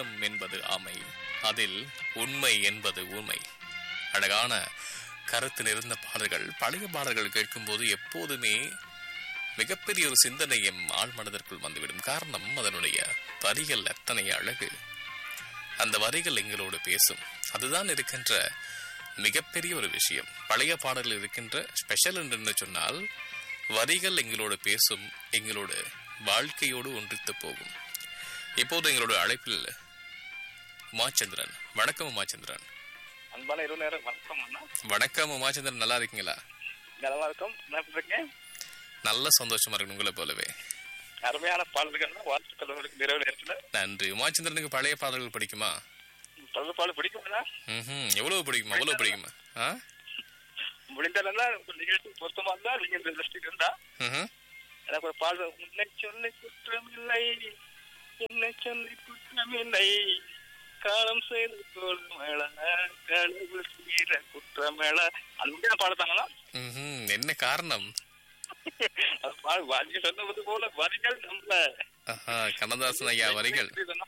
ஆயிரம் என்பது ஆமை அதில் உண்மை என்பது உண்மை அழகான கருத்து நிறைந்த பாடல்கள் பழைய பாடல்கள் கேட்கும்போது எப்போதுமே மிகப்பெரிய ஒரு சிந்தனை எம் ஆழ் மனதிற்குள் வந்துவிடும் காரணம் அதனுடைய வரிகள் அத்தனை அழகு அந்த வரிகள் எங்களோடு பேசும் அதுதான் இருக்கின்ற மிகப்பெரிய ஒரு விஷயம் பழைய பாடல்கள் இருக்கின்ற ஸ்பெஷல் என்று சொன்னால் வரிகள் எங்களோடு பேசும் எங்களோட வாழ்க்கையோடு ஒன்றித்து போகும் இப்போது எங்களோட அழைப்பில் உமாச்சந்திரன் வணக்கம் உமாச்சந்திரன் அன்பான இரவு நேரம் வணக்கம் அண்ணா வணக்கம் உமாச்சந்திரன் நல்லா இருக்கீங்களா நல்லா இருக்கும் என்ன பண்றீங்க நல்ல சந்தோஷமா இருக்கு உங்களை போலவே அருமையான பாடல்கள் வாழ்த்துக்கள் உங்களுக்கு இரவு நேரத்துல நன்றி உமாச்சந்திரனுக்கு பழைய பாடல்கள் பிடிக்குமா பல பாடல் பிடிக்குமா ம் எவ்வளவு பிடிக்குமா எவ்வளவு பிடிக்குமா ஆ முடிந்தாலா உங்க நிகழ்ச்சி பொருத்தமா இருந்தா நீங்க இந்த லிஸ்டிக் இருந்தா ம்ஹும். எனக்கு ஒரு பாடல் உன்னை சொல்லி குற்றமில்லை என்னை சொல்லி குற்றமில்லை காலம் செய்து கோலமேள கடவுள் செய்கிற குற்றமேள அது முடியாத பாடத்தாங்களா ம்ஹும். என்ன காரணம் அது பாடு வாரிக சொன்னது போல வரிகள் நம்மள ஆஹா, கண்ணதாசன் ஐயா வரிகள்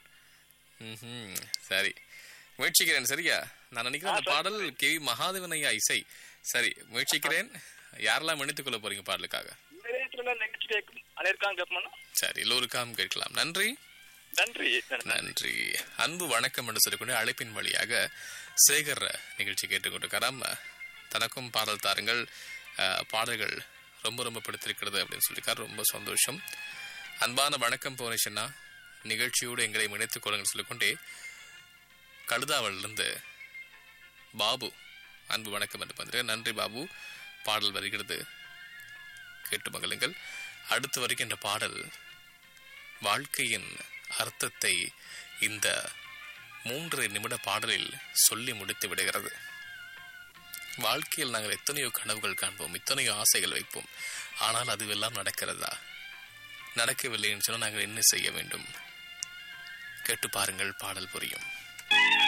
ம்ஹும். சரி முயற்சிக்கிறேன் சரியா நான் நினைக்கிறேன் அந்த பாடல் கே வி மகாதேவன் ஐயா இசை சரி முயற்சிக்கிறேன் யாரெல்லாம் இணைத்துக் கொள்ள போறீங்க பாடலுக்காக இந்த நேரத்துல நிகழ்ச்சி கேட்கும் அனைவருக்காக கேட்போம்னா சரி எல்லோருக்காகவும் கேட்கலாம் நன்றி நன்றி நன்றி அன்பு வணக்கம் என்று சொல்லிக்கொண்டு அழைப்பின் வழியாக சேகர் நிகழ்ச்சி கேட்டுக்கொண்டிருக்கிறாம் தனக்கும் பாடல் தாருங்கள் அஹ், பாடல்கள் ரொம்ப ரொம்ப பிடித்திருக்கிறது அப்படின்னு சொல்லியிருக்கார் ரொம்ப சந்தோஷம் அன்பான வணக்கம் போனேஷன்னா நிகழ்ச்சியோடு எங்களை இணைத்துக் கொள்ளுங்கள் சொல்லிக்கொண்டே கழுதாவிலிருந்து பாபு அன்பு வணக்கம் என்று பந்திருக்க நன்றி பாபு பாடல் வருகிறது கேட்டு மகிழுங்கள் அடுத்து வருகின்ற பாடல் வாழ்க்கையின் அர்த்தத்தை இந்த மூன்று நிமிட பாடலில் சொல்லி முடித்து விடுகிறது வாழ்க்கையில் நாங்கள் எத்தனையோ கனவுகள் காண்போம் இத்தனையோ ஆசைகள் வைப்போம் ஆனால் அதுவெல்லாம் நடக்கிறதா நடக்கவில்லை என்று சொன்னால் நாங்கள் என்ன செய்ய வேண்டும் கேட்டு பாருங்கள் பாடல் புரியும்